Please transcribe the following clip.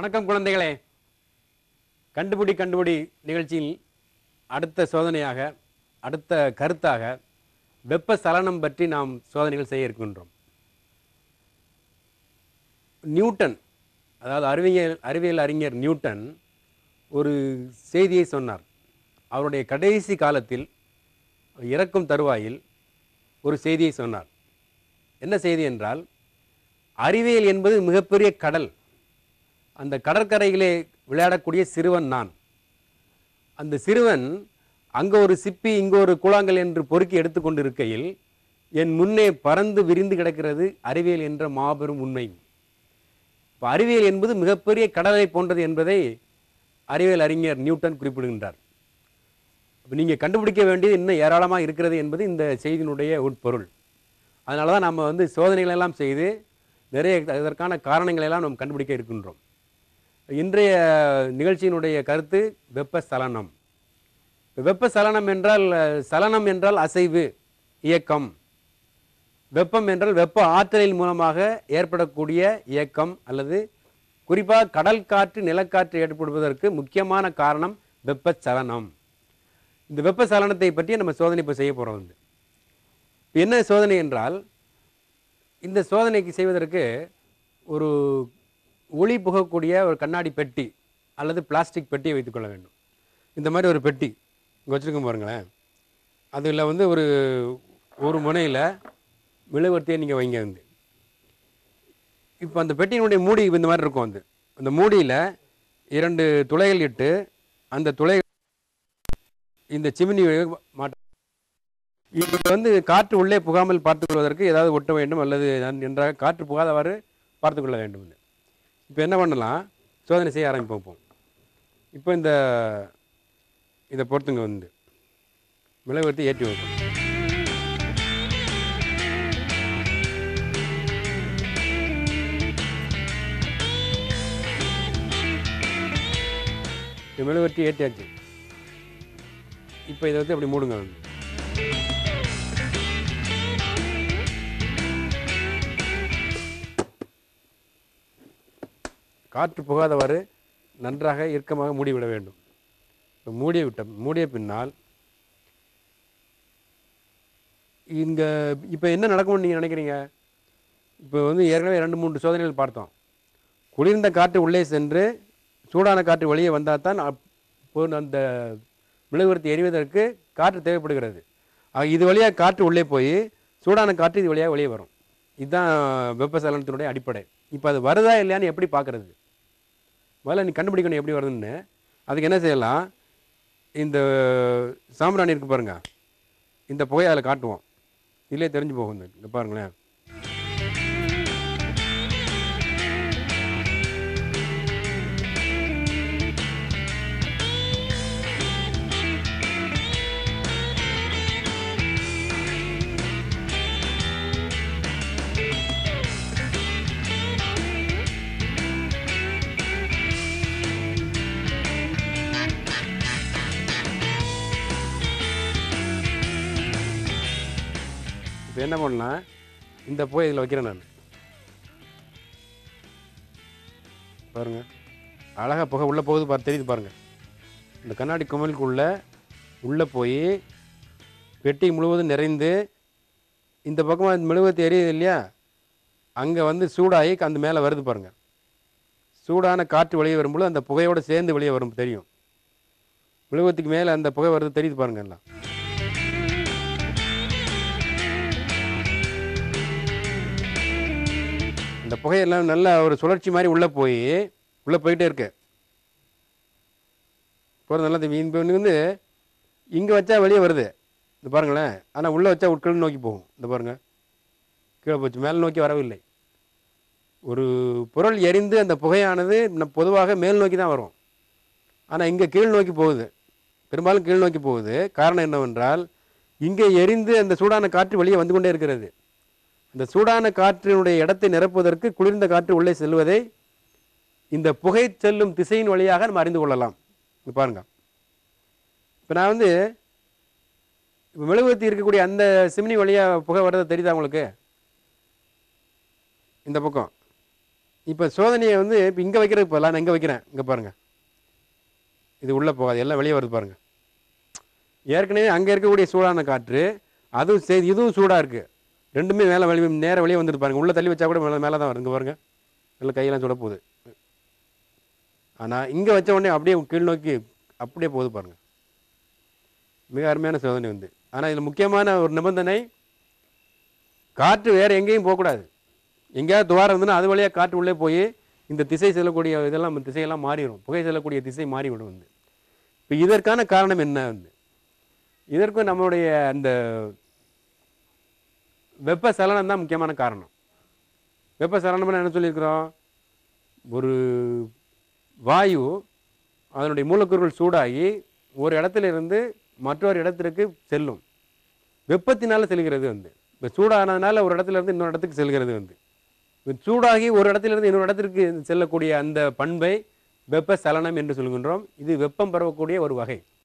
வணக்கம் குழந்தைகளே கண்டுபிடி கண்டுபிடி நிகழ்ச்சியில் அடுத்த சோதனையாக அடுத்த கருத்தாக வெப்ப சலனம் பற்றி நாம் சோதனைகள் செய்ய இருக்கின்றோம் நியூட்டன் அதாவது அறிவியல் அறிவியல் அறிஞர் நியூட்டன் ஒரு செய்தியை சொன்னார் அவருடைய கடைசி காலத்தில் இறக்கும் தருவாயில் ஒரு செய்தியை சொன்னார் என்ன செய்தி என்றால் அறிவியல் என்பது மிகப்பெரிய கடல் அந்த கடற்கரையிலே விளையாடக்கூடிய சிறுவன் நான் அந்த சிறுவன் அங்கே ஒரு சிப்பி இங்கே ஒரு கூழாங்கல் என்று பொறுக்கி எடுத்துக்கொண்டு இருக்கையில் என் முன்னே பறந்து விரிந்து கிடக்கிறது அறிவியல் என்ற மாபெரும் உண்மை இப்போ அறிவியல் என்பது மிகப்பெரிய கடலை போன்றது என்பதை அறிவியல் அறிஞர் நியூட்டன் குறிப்பிடுகின்றார் இப்போ நீங்கள் கண்டுபிடிக்க வேண்டியது இன்னும் ஏராளமாக இருக்கிறது என்பது இந்த செய்தியினுடைய உட்பொருள் அதனால தான் நம்ம வந்து சோதனைகள் எல்லாம் செய்து நிறைய இதற்கான காரணங்களை எல்லாம் நாம் கண்டுபிடிக்க இருக்கின்றோம் இன்றைய நிகழ்ச்சியினுடைய கருத்து வெப்ப சலனம் வெப்ப சலனம் என்றால் அஹ், சலனம் என்றால் அசைவு இயக்கம் வெப்பம் என்றால் வெப்ப ஆற்றலின் மூலமாக ஏற்படக்கூடிய இயக்கம் அல்லது குறிப்பாக கடல் காற்று நிலக்காற்று ஏற்படுவதற்கு முக்கியமான காரணம் வெப்ப சலனம் இந்த வெப்ப சலனத்தை பற்றி நம்ம சோதனை இப்போ செய்ய போகிறோம் வந்து இப்ப என்ன சோதனை என்றால் இந்த சோதனைக்கு செய்வதற்கு ஒரு ஒளி புகக்கூடிய ஒரு கண்ணாடி பெட்டி அல்லது பிளாஸ்டிக் பெட்டியை வைத்துக்கொள்ள வேண்டும் இந்த மாதிரி ஒரு பெட்டி இங்கே வச்சுருக்கோம் பாருங்களேன் அதில் வந்து ஒரு ஒரு முனையில் மெழுகுவர்த்தியை நீங்கள் வைங்க வந்து இப்போ அந்த பெட்டியினுடைய மூடி இந்த மாதிரி இருக்கும் வந்து அந்த மூடியில் இரண்டு துளைகள் இட்டு அந்த துளை இந்த சிமினி மாட்ட இது வந்து காற்று உள்ளே புகாமல் பார்த்துக் கொள்வதற்கு ஏதாவது ஒட்ட வேண்டும் அல்லது நன்- நன்றாக காற்று புகாதவாறு பார்த்துக் கொள்ள வேண்டும் இப்போ என்ன பண்ணலாம் சோதனை செய்ய ஆரம்பிப்போம் இப்போ. இப்போ இந்த இதை பொறுத்துங்க வந்து மிளகுவர்த்தி ஏற்றி வைப்போம் இந்த மெழுகுவர்த்தி ஏற்றியாச்சு இப்போ இதை வந்து அப்படி மூடுங்க வந்து காற்று புகாதவாறு நன்றாக இறுக்கமாக மூடிவிட வேண்டும் இப்போ மூடிய விட்ட மூடிய பின்னால் இங்கே இப்போ என்ன நடக்கும்னு நீங்கள் நினைக்கிறீங்க இப்போ வந்து ஏற்கனவே ரெண்டு மூன்று சோதனைகள் பார்த்தோம் குளிர்ந்த காற்று உள்ளே சென்று சூடான காற்று வெளியே வந்தால் தான் அப்போ அந்த மெழுகுவர்த்தி எரிவதற்கு காற்று தேவைப்படுகிறது ஆக இது வழியாக காற்று உள்ளே போய் சூடான காற்று இது வழியாக வெளியே வரும் இதுதான் வெப்பசலனத்தினுடைய அடிப்படை இப்போ அது வருதா இல்லையான்னு எப்படி பார்க்கறது முதல்ல நீ கண்டுபிடிக்கணும் எப்படி வருதுன்னு அதுக்கு என்ன செய்யலாம் இந்த சாம்பிராணி இருக்கு பாருங்க இந்த புகையை அதில் காட்டுவோம் இதிலே தெரிஞ்சு போகும் இந்த- இங்க பாருங்களேன் இப்போ என்ன பண்ணலாம் இந்த புகை இதில் வைக்கிறேன் நான் பாருங்க அழகாக புகை உள்ளே போகுது பாரு தெரியுது பாருங்க இந்த கண்ணாடி குமிழுக்குள்ள உள்ளே போய் பெட்டி முழுவதும் நிறைந்து இந்த பக்கமாக இந்த மெழுகுவத்தி எரியுது இல்லையா அங்கே வந்து சூடாகி அந்த மேலே வருது பாருங்க சூடான காற்று வெளியே வரும்போது அந்த புகையோடு சேர்ந்து வெளியே வரும் தெரியும் மெழுகுவத்திக்கு மேலே அந்த புகை வருது தெரியுது பாருங்க எல்லாம் இந்த புகையெல்லாம் நல்ல ஒரு சுழற்சி மாதிரி உள்ளே போய் உள்ளே போயிட்டே இருக்கு போகிறது நல்லா தெரியும் இப்போ வந்து இங்கே வச்சா வெளியே வருது இந்த பாருங்களேன் ஆனால் உள்ளே வச்சா உட்கீழ் நோக்கி போகும் இந்த பாருங்க கீழே போச்சு மேல் நோக்கி வரவில்லை ஒரு பொருள் எரிந்து அந்த புகையானது ந- பொதுவாக மேல் நோக்கி தான் வரும் ஆனால் இங்கே கீழ் நோக்கி போகுது பெரும்பாலும் கீழ் நோக்கி போகுது காரணம் என்னவென்றால் இங்கே எரிந்து அந்த சூடான காற்று வெளியே வந்து கொண்டே இருக்கிறது இந்த சூடான காற்றினுடைய இடத்தை நிரப்புவதற்கு குளிர்ந்த காற்று உள்ளே செல்வதை இந்த புகை செல்லும் திசையின் வழியாக நம்ம அறிந்து கொள்ளலாம் இங்க பாருங்க இப்போ நான் வந்து இப்போ மெழுகுவர்த்தி இருக்கக்கூடிய அந்த சிம்னி வழியாக புகை வர்றது தெரியுதா உங்களுக்கு இந்த பக்கம் இப்போ சோதனையை வந்து இப்போ இங்கே வைக்கிறதுக்கு பதிலாக நான் இங்கே வைக்கிறேன் இங்கே பாருங்கள் இது உள்ளே போகாது எல்லாம் வெளியே வருது பாருங்கள் ஏற்கனவே அங்கே இருக்கக்கூடிய சூடான காற்று அதுவும் சரி இதுவும் சூடாக இருக்குது ரெண்டுமே மேலே வெளியே நேராக வெளியே வந்துட்டு பாருங்க உள்ளே தள்ளி வச்சா கூட மேலே மேலே தான் வருங்க பாருங்க இல்லை கையெல்லாம் சுட போகுது ஆனால் இங்கே வச்ச உடனே அப்படியே கீழ் நோக்கி அப்படியே போகுது பாருங்க மிக அருமையான சோதனை வந்து ஆனால் இதில் முக்கியமான ஒரு நிபந்தனை காற்று வேறு எங்கேயும் போகக்கூடாது எங்கேயாவது துவாரம் இருந்ததுன்னா அது வழியாக காற்று உள்ளே போய் இந்த திசை செல்லக்கூடிய இதெல்லாம் திசையெல்லாம் மாறிடும் புகை செல்லக்கூடிய திசை மாறிவிடும் வந்து இப்போ இதற்கான காரணம் என்ன வந்து இதற்கும் நம்மளுடைய அந்த வெப்ப சலனம் தான் முக்கியமான காரணம் வெப்ப சலனம்னு என்ன சொல்லியிருக்கிறோம் ஒரு வாயு அதனுடைய மூலக்கூறுகள் சூடாகி ஒரு இடத்துல இருந்து மற்றொரு இடத்திற்கு செல்லும் வெப்பத்தினால செல்கிறது வந்து இப்போ சூடானதுனால ஒரு இடத்துல இருந்து இன்னொரு இடத்துக்கு செல்கிறது வந்து இப்ப சூடாகி ஒரு இடத்துல இருந்து இன்னொரு இடத்திற்கு செல்லக்கூடிய அந்த பண்பை வெப்ப சலனம் என்று சொல்கின்றோம் இது வெப்பம் பரவக்கூடிய ஒரு வகை